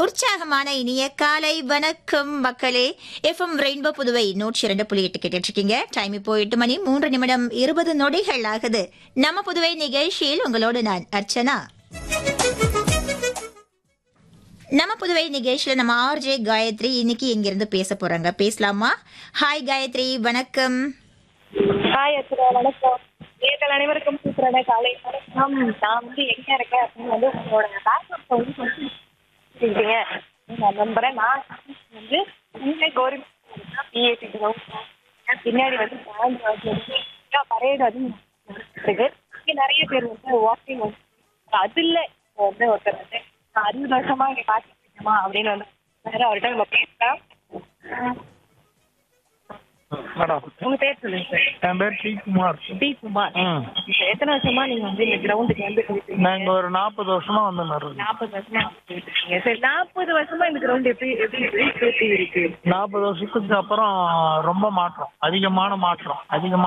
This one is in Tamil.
உற்சாகமான இனிய காலை வணக்கம் மக்களே எஃப்எம் ரெயின்போ புதுவை நூற்றி இரண்டு புள்ளி எட்டு கேட்டுட்டு இருக்கீங்க டைம் இப்போ எட்டு மணி மூன்று நிமிடம் இருபது நொடிகள் ஆகுது நம்ம புதுவை நிகழ்ச்சியில் உங்களோடு நான் அர்ச்சனா நம்ம புதுவை நிகழ்ச்சியில நம்ம ஆர்ஜே காயத்ரி இன்னைக்கு இங்கிருந்து பேச போறாங்க பேசலாமா ஹாய் காயத்ரி வணக்கம் ஹாய் அச்சுரா வணக்கம் நேர்கள் அனைவருக்கும் சூப்பரான காலை வணக்கம் நான் வந்து எங்க இருக்கேன் அப்படின்னு வந்து உங்களோட பேக்ரவுண்ட் வந்து கொஞ்சம் இருக்கீங்க நான் நம்புறேன் நான் வந்து இங்கே கவர்மெண்ட் பிஏசி பின்னாடி வந்து பேண்ட் வந்து பரேடு வந்து இருக்கு இங்கே நிறைய பேர் வந்து வாக்கிங் வந்து அதுல இப்போ வந்து ஒருத்தர் வந்து நான் அறுபது வருஷமா இங்க காத்துட்டு இருக்கேமா அப்படின்னு வந்து வேற அவர்கிட்ட நம்ம பேசலாம் மேடம் உங்க பேர் சொல்லுங்க சார் என் பேர் டி குமார் டி குமார் ம் இப்ப எத்தனை வருஷமா நீங்க வந்து இந்த கிரவுண்டுக்கு வந்து இருக்கீங்க? நான் இங்க ஒரு நாற்பது வருஷமா வந்து இருக்கேன் நாற்பது வருஷமா வந்துட்டு இருக்கீங்க சரி நாற்பது வருஷமா இந்த கிரவுண்ட் எப்படி எப்படி எப்படி இருக்கு நாற்பது வருஷத்துக்கு அப்புறம் ரொம்ப மாற்றம் அதிகமான மாற்றம் அதிகமான